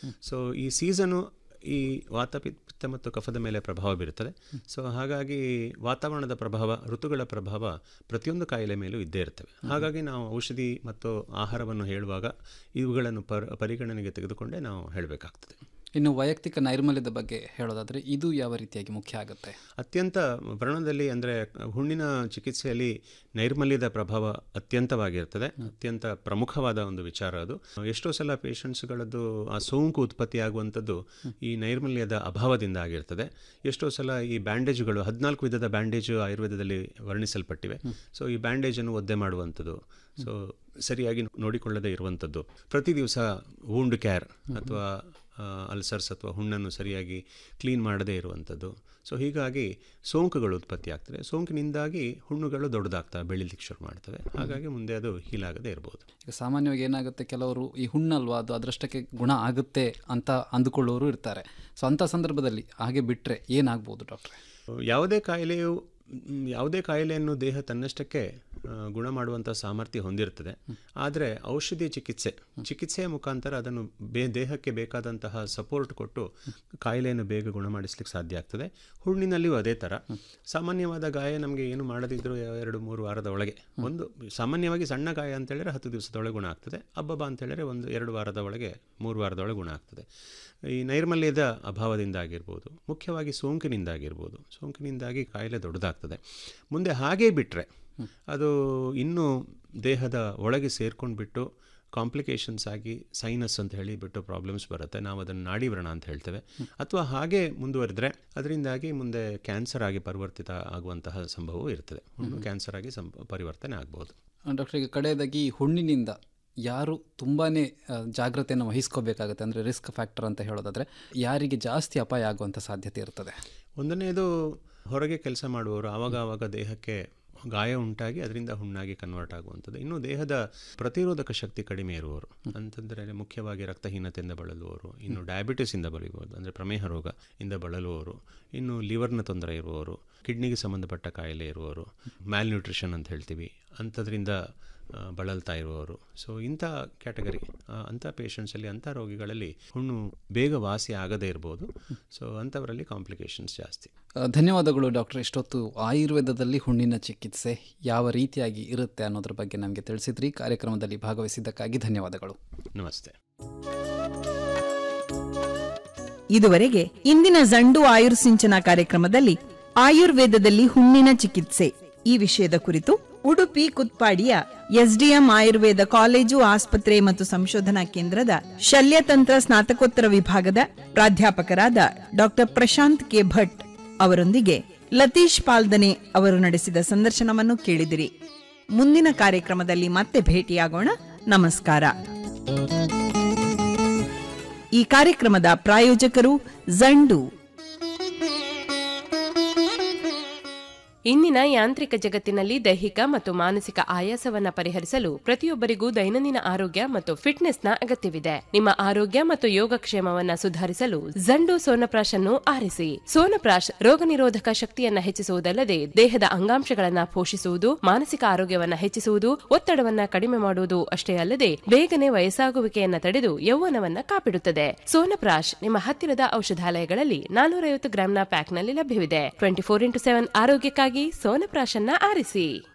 so ಈ season ಈ ವಾತ ಪಿತ್ತ ಮತ್ತು ಕಫದ ಮೇಲೆ ಪ್ರಭಾವ ಬೀರುತ್ತದೆ ಸೊ ಹಾಗಾಗಿ ವಾತಾವರಣದ ಪ್ರಭಾವ ಋತುಗಳ ಪ್ರಭಾವ ಪ್ರತಿಯೊಂದು ಕಾಯಿಲೆ ಮೇಲೂ ಇದ್ದೇ ಇರ್ತವೆ ಹಾಗಾಗಿ ನಾವು ಔಷಧಿ ಮತ್ತು ಆಹಾರವನ್ನು ಹೇಳುವಾಗ ಇವುಗಳನ್ನು ಪರ್ ಪರಿಗಣನೆಗೆ ತೆಗೆದುಕೊಂಡೇ ನಾವು ಹೇಳಬೇಕಾಗ್ತದೆ ಇನ್ನು ವೈಯಕ್ತಿಕ ನೈರ್ಮಲ್ಯದ ಬಗ್ಗೆ ಹೇಳೋದಾದ್ರೆ ಇದು ಯಾವ ರೀತಿಯಾಗಿ ಮುಖ್ಯ ಆಗುತ್ತೆ ಅತ್ಯಂತ ವ್ರಣದಲ್ಲಿ ಅಂದರೆ ಹುಣ್ಣಿನ ಚಿಕಿತ್ಸೆಯಲ್ಲಿ ನೈರ್ಮಲ್ಯದ ಪ್ರಭಾವ ಅತ್ಯಂತವಾಗಿರ್ತದೆ ಅತ್ಯಂತ ಪ್ರಮುಖವಾದ ಒಂದು ವಿಚಾರ ಅದು ಎಷ್ಟೋ ಸಲ ಪೇಷಂಟ್ಸ್ಗಳದ್ದು ಆ ಸೋಂಕು ಉತ್ಪತ್ತಿಯಾಗುವಂಥದ್ದು ಈ ನೈರ್ಮಲ್ಯದ ಅಭಾವದಿಂದ ಆಗಿರ್ತದೆ ಎಷ್ಟೋ ಸಲ ಈ ಬ್ಯಾಂಡೇಜ್ಗಳು ಹದಿನಾಲ್ಕು ವಿಧದ ಬ್ಯಾಂಡೇಜು ಆಯುರ್ವೇದದಲ್ಲಿ ವರ್ಣಿಸಲ್ಪಟ್ಟಿವೆ ಸೊ ಈ ಬ್ಯಾಂಡೇಜನ್ನು ಒದ್ದೆ ಮಾಡುವಂಥದ್ದು ಸೊ ಸರಿಯಾಗಿ ನೋಡಿಕೊಳ್ಳದೇ ಇರುವಂಥದ್ದು ಪ್ರತಿ ದಿವಸ ವೂಂಡ್ ಕೇರ್ ಅಥವಾ ಅಲ್ಸರ್ಸ್ ಅಥವಾ ಹುಣ್ಣನ್ನು ಸರಿಯಾಗಿ ಕ್ಲೀನ್ ಮಾಡದೇ ಇರುವಂಥದ್ದು ಸೊ ಹೀಗಾಗಿ ಸೋಂಕುಗಳು ಉತ್ಪತ್ತಿ ಆಗ್ತವೆ ಸೋಂಕಿನಿಂದಾಗಿ ಹುಣ್ಣುಗಳು ದೊಡ್ಡದಾಗ್ತವೆ ಬೆಳೀಲಿಕ್ಕೆ ಶುರು ಮಾಡ್ತವೆ ಹಾಗಾಗಿ ಮುಂದೆ ಅದು ಹೀಲಾಗದೇ ಇರ್ಬೋದು ಈಗ ಸಾಮಾನ್ಯವಾಗಿ ಏನಾಗುತ್ತೆ ಕೆಲವರು ಈ ಹುಣ್ಣಲ್ವಾ ಅದು ಅದರಷ್ಟಕ್ಕೆ ಗುಣ ಆಗುತ್ತೆ ಅಂತ ಅಂದುಕೊಳ್ಳೋರು ಇರ್ತಾರೆ ಸೊ ಅಂಥ ಸಂದರ್ಭದಲ್ಲಿ ಹಾಗೆ ಬಿಟ್ಟರೆ ಏನಾಗ್ಬೋದು ಡಾಕ್ಟ್ರೆ ಯಾವುದೇ ಕಾಯಿಲೆಯು ಮ್, ಯಾವುದೇ ಕಾಯಿಲೆಯನ್ನು ದೇಹ ತನ್ನಷ್ಟಕ್ಕೆ ಆ, ಗುಣ ಮಾಡುವಂಥ ಸಾಮರ್ಥ್ಯ ಹೊಂದಿರ್ತದೆ ಆದರೆ ಔಷಧಿ ಚಿಕಿತ್ಸೆ ಚಿಕಿತ್ಸೆಯ ಮುಖಾಂತರ ಅದನ್ನು ಬೇ ದೇಹಕ್ಕೆ ಬೇಕಾದಂತಹ ಸಪೋರ್ಟ್ ಕೊಟ್ಟು ಕಾಯಿಲೆಯನ್ನು ಬೇಗ ಗುಣಮಾಡಿಸ್ಲಿಕ್ಕೆ ಸಾಧ್ಯ ಆಗ್ತದೆ ಹುಣ್ಣಿನಲ್ಲಿಯೂ ಅದೇ ಥರ ಸಾಮಾನ್ಯವಾದ ಗಾಯ ನಮಗೆ ಏನು ಮಾಡದಿದ್ದರೂ ಎರಡು ಮೂರು ವಾರದ ಒಳಗೆ ಒಂದು ಸಾಮಾನ್ಯವಾಗಿ ಸಣ್ಣ ಗಾಯ ಅಂತ ಹೇಳಿದ್ರೆ ಹತ್ತು ದಿವಸದೊಳಗೆ ಗುಣ ಆಗ್ತದೆ ಅಬ್ಬಬ್ಬ ಅಂತ ಹೇಳಿದ್ರೆ ಒಂದು ಎರಡು ವಾರದ ಒಳಗೆ ಮೂರು ವಾರದೊಳಗೆ ಗುಣ ಆಗ್ತದೆ ಈ ನೈರ್ಮಲ್ಯದ ಅಭಾವದಿಂದ ಆಗಿರ್ಬೋದು ಮುಖ್ಯವಾಗಿ ಸೋಂಕಿನಿಂದಾಗಿರ್ಬೋದು ಸೋಂಕಿನಿಂದಾಗಿ ಕಾಯಿಲೆ ದೊಡ್ಡದಾಗ್ತದೆ ಮುಂದೆ ಹಾಗೇ ಬಿಟ್ಟರೆ ಅದು ಇನ್ನೂ ದೇಹದ ಒಳಗೆ ಸೇರ್ಕೊಂಡು ಬಿಟ್ಟು ಕಾಂಪ್ಲಿಕೇಶನ್ಸ್ ಆಗಿ ಸೈನಸ್ ಅಂತ ಹೇಳಿ ಬಿಟ್ಟು ಪ್ರಾಬ್ಲಮ್ಸ್ ಬರುತ್ತೆ ನಾವು ಅದನ್ನು ನಾಡಿ ವ್ರಣ ಅಂತ ಹೇಳ್ತೇವೆ ಅಥವಾ ಹಾಗೆ ಮುಂದುವರೆದ್ರೆ ಅದರಿಂದಾಗಿ ಮುಂದೆ ಕ್ಯಾನ್ಸರ್ ಆಗಿ ಪರಿವರ್ತಿತ ಆಗುವಂತಹ ಸಂಭವವೂ ಇರ್ತದೆ ಹುಣ್ಣು ಕ್ಯಾನ್ಸರ್ ಆಗಿ ಸಂ ಪರಿವರ್ತನೆ ಆಗ್ಬೋದು ಡಾಕ್ಟರ್ ಈಗ ಕಡೆಯದಾಗಿ ಈ ಹುಣ್ಣಿನಿಂದ ಯಾರು ತುಂಬಾ ಜಾಗ್ರತೆಯನ್ನು ವಹಿಸ್ಕೋಬೇಕಾಗುತ್ತೆ ಅಂದರೆ ರಿಸ್ಕ್ ಫ್ಯಾಕ್ಟರ್ ಅಂತ ಹೇಳೋದಾದರೆ ಯಾರಿಗೆ ಜಾಸ್ತಿ ಅಪಾಯ ಆಗುವಂಥ ಸಾಧ್ಯತೆ ಇರ್ತದೆ ಒಂದನೇದು ಹೊರಗೆ ಕೆಲಸ ಮಾಡುವವರು ಆವಾಗ ಆವಾಗ ದೇಹಕ್ಕೆ ಗಾಯ ಉಂಟಾಗಿ ಅದರಿಂದ ಹುಣ್ಣಾಗಿ ಕನ್ವರ್ಟ್ ಆಗುವಂಥದ್ದು ಇನ್ನು ದೇಹದ ಪ್ರತಿರೋಧಕ ಶಕ್ತಿ ಕಡಿಮೆ ಇರುವವರು ಅಂತಂದರೆ ಮುಖ್ಯವಾಗಿ ರಕ್ತಹೀನತೆಯಿಂದ ಬಳಲುವವರು ಇನ್ನು ಡಯಾಬಿಟಿಸಿಂದ ಬಲಿಬೋದು ಅಂದರೆ ಪ್ರಮೇಹ ರೋಗ ಇಂದ ಬಳಲುವವರು ಇನ್ನು ಲಿವರ್ನ ತೊಂದರೆ ಇರುವವರು ಕಿಡ್ನಿಗೆ ಸಂಬಂಧಪಟ್ಟ ಕಾಯಿಲೆ ಇರುವವರು ಮ್ಯಾಲ್ ನ್ಯೂಟ್ರಿಷನ್ ಅಂತ ಹೇಳ್ತೀವಿ ಅಂಥದ್ರಿಂದ ಆ, ಬಳಲ್ತಾ ಇರುವವರು ಸೊ ಇಂಥ ಕ್ಯಾಟಗರಿ ಅಂಥ ಪೇಷಂಟ್ಸಲ್ಲಿ ಅಂಥ ರೋಗಿಗಳಲ್ಲಿ ಹುಣ್ಣು ಬೇಗ ವಾಸಿ ಆಗದೇ ಇರ್ಬೋದು ಸೊ ಅಂಥವರಲ್ಲಿ ಕಾಂಪ್ಲಿಕೇಶನ್ಸ್ ಜಾಸ್ತಿ ಆ, ಧನ್ಯವಾದಗಳು ಡಾಕ್ಟರ್ ಇಷ್ಟೊತ್ತು ಆಯುರ್ವೇದದಲ್ಲಿ ಹುಣ್ಣಿನ ಚಿಕಿತ್ಸೆ ಯಾವ ರೀತಿಯಾಗಿ ಇರುತ್ತೆ ಅನ್ನೋದ್ರ ಬಗ್ಗೆ ನಮಗೆ ತಿಳಿಸಿದ್ರಿ ಕಾರ್ಯಕ್ರಮದಲ್ಲಿ ಭಾಗವಹಿಸಿದ್ದಕ್ಕಾಗಿ ಧನ್ಯವಾದಗಳು ನಮಸ್ತೆ ಇದುವರೆಗೆ ಇಂದಿನ ಜಂಡು ಆಯುರ್ಸಿಂಚನ ಕಾರ್ಯಕ್ರಮದಲ್ಲಿ ಆಯುರ್ವೇದದಲ್ಲಿ ಹುಣ್ಣಿನ ಚಿಕಿತ್ಸೆ ಈ ವಿಷಯದ ಕುರಿತು ಉಡುಪಿ ಕುತ್ಪಾಡಿಯ ಎಸ್ಡಿಎಂ ಆಯುರ್ವೇದ ಕಾಲೇಜು ಆಸ್ಪತ್ರೆ ಮತ್ತು ಸಂಶೋಧನಾ ಕೇಂದ್ರದ ಶಲ್ಯತಂತ್ರ ಸ್ನಾತಕೋತ್ತರ ವಿಭಾಗದ ಪ್ರಾಧ್ಯಾಪಕರಾದ ಡಾಕ್ಟರ್ ಪ್ರಶಾಂತ್ ಕೆ ಭಟ್ ಅವರೊಂದಿಗೆ ಲತೀಶ್ ಪಾಲ್ದನೆ ಅವರು ನಡೆಸಿದ ಸಂದರ್ಶನವನ್ನು ಕೇಳಿದಿರಿ ಮುಂದಿನ ಕಾರ್ಯಕ್ರಮದಲ್ಲಿ ಮತ್ತೆ ಭೇಟಿಯಾಗೋಣ ನಮಸ್ಕಾರ ಈ ಕಾರ್ಯಕ್ರಮದ ಪ್ರಾಯೋಜಕರು ಜಂಡು ಇಂದಿನ ಯಾಂತ್ರಿಕ ಜಗತ್ತಿನಲ್ಲಿ ದೈಹಿಕ ಮತ್ತು ಮಾನಸಿಕ ಆಯಾಸವನ್ನ ಪರಿಹರಿಸಲು ಪ್ರತಿಯೊಬ್ಬರಿಗೂ ದೈನಂದಿನ ಆರೋಗ್ಯ ಮತ್ತು ಫಿಟ್ನೆಸ್ನ ಅಗತ್ಯವಿದೆ ನಿಮ್ಮ ಆರೋಗ್ಯ ಮತ್ತು ಯೋಗಕ್ಷೇಮವನ್ನ ಸುಧಾರಿಸಲು ಜಂಡು ಸೋನಪ್ರಾಶ್ ಅನ್ನು ಆರಿಸಿ ಸೋನಪ್ರಾಶ್ ರೋಗ ನಿರೋಧಕ ಶಕ್ತಿಯನ್ನ ಹೆಚ್ಚಿಸುವುದಲ್ಲದೆ ದೇಹದ ಅಂಗಾಂಶಗಳನ್ನ ಪೋಷಿಸುವುದು ಮಾನಸಿಕ ಆರೋಗ್ಯವನ್ನ ಹೆಚ್ಚಿಸುವುದು ಒತ್ತಡವನ್ನ ಕಡಿಮೆ ಮಾಡುವುದು ಅಷ್ಟೇ ಅಲ್ಲದೆ ಬೇಗನೆ ವಯಸ್ಸಾಗುವಿಕೆಯನ್ನ ತಡೆದು ಯೌವನವನ್ನ ಕಾಪಿಡುತ್ತದೆ ಸೋನಪ್ರಾಶ್ ನಿಮ್ಮ ಹತ್ತಿರದ ಔಷಧಾಲಯಗಳಲ್ಲಿ ನಾನೂರೈವತ್ತು ಗ್ರಾಂನ ಪ್ಯಾಕ್ನಲ್ಲಿ ಲಭ್ಯವಿದೆ ಟ್ವೆಂಟಿ ಫೋರ್ ಇಂಟು ಸೆವೆನ್ ಆರೋಗ್ಯಕ್ಕಾಗಿ ಸೋನಪ್ರಾಶ್ ಅನ್ನ ಆರಿಸಿ